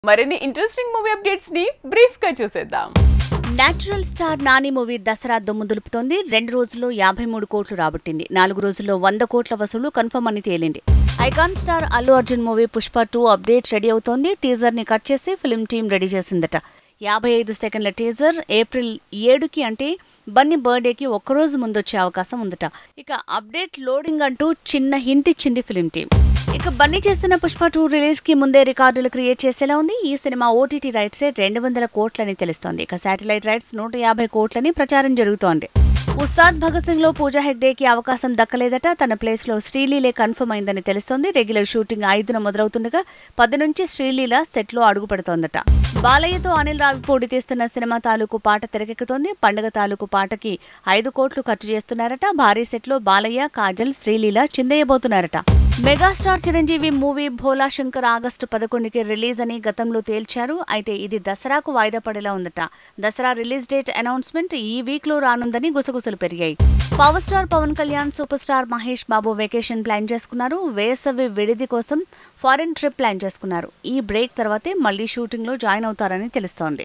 మరిన్ని interesting movie updates ని brief గా చూసేద్దాం natural star Nani movie Dasara దుమ్ము దులుపుతోంది రెండు రోజుల్లో యాభై మూడు కోట్లు రాబట్టింది నాలుగు రోజుల్లో వంద కోట్ల వసూలు కన్ఫర్మ్ అని తేలింది icon star Allu Arjun movie Pushpa two update ready అవుతోంది టీజర్ ని కట్ చేసి ఫిల్మ్ టీం రెడీ చేసిందట యాభై ఐదు సెకండ్ల టీజర్ ఏప్రిల్ ఏడుకి అంటే బన్నీ బర్త్డేకి ఒక్కరోజు ముందు వచ్చే అవకాశం ఉందట ఇక అప్డేట్ లోడింగ్ అంటూ చిన్న హింట్ ఇచ్చింది ఫిల్మ్ టీం ఇక బన్నీ చేస్తున్న పుష్ప టూ రిలీజ్ కి ముందే రికార్డులు క్రియేట్ చేసేలా ఉంది ఈ సినిమా ఓటీటీ రైట్స్ రెండు వందల కోట్లని తెలుస్తోంది ఇక శాటిలైట్ రైట్స్ నూట యాభై కోట్లని ప్రచారం జరుగుతోంది ఉస్తాద్ భగత్ సింగ్ లో పూజా హెగ్డేకి అవకాశం దక్కలేదట తన ప్లేస్ లో శ్రీలీలే కన్ఫర్మ్ అయిందని తెలుస్తోంది రెగ్యులర్ షూటింగ్ ఐదున మొదలవుతుండగా పది నుంచి శ్రీలీల సెట్ లో అడుగు పెడుతోందట బాలయ్యతో అనిల్ రావిపూడి తీస్తున్న సినిమా తాలూకు పాట తెరకెక్కుతోంది పండుగ తాలూకు పాటకి ఐదు కోట్లు ఖర్చు చేస్తున్నారట భారీ సెట్ లో బాలయ్య కాజల్ శ్రీలీల చిందయ్యబోతున్నారట megastar Chiranjeevi movie Bhola Shankar August పదకొండుకి రిలీజ్ అని గతంలో తేల్చారు అయితే ఇది దసరాకు వాయిదా పడేలా ఉందట దసరా రిలీజ్ డేట్ అనౌన్స్మెంట్ ఈ వీక్ లో రానుందని గుసగుసలు పెరిగాయి power star Pawan Kalyan super star Mahesh Babu vacation plan చేసుకున్నారు వేసవి విడిది కోసం ఫారిన్ ట్రిప్ ప్లాన్ చేసుకున్నారు ఈ బ్రేక్ తర్వాతే మళ్లీ షూటింగ్ లో జాయిన్ అవుతారని తెలుస్తోంది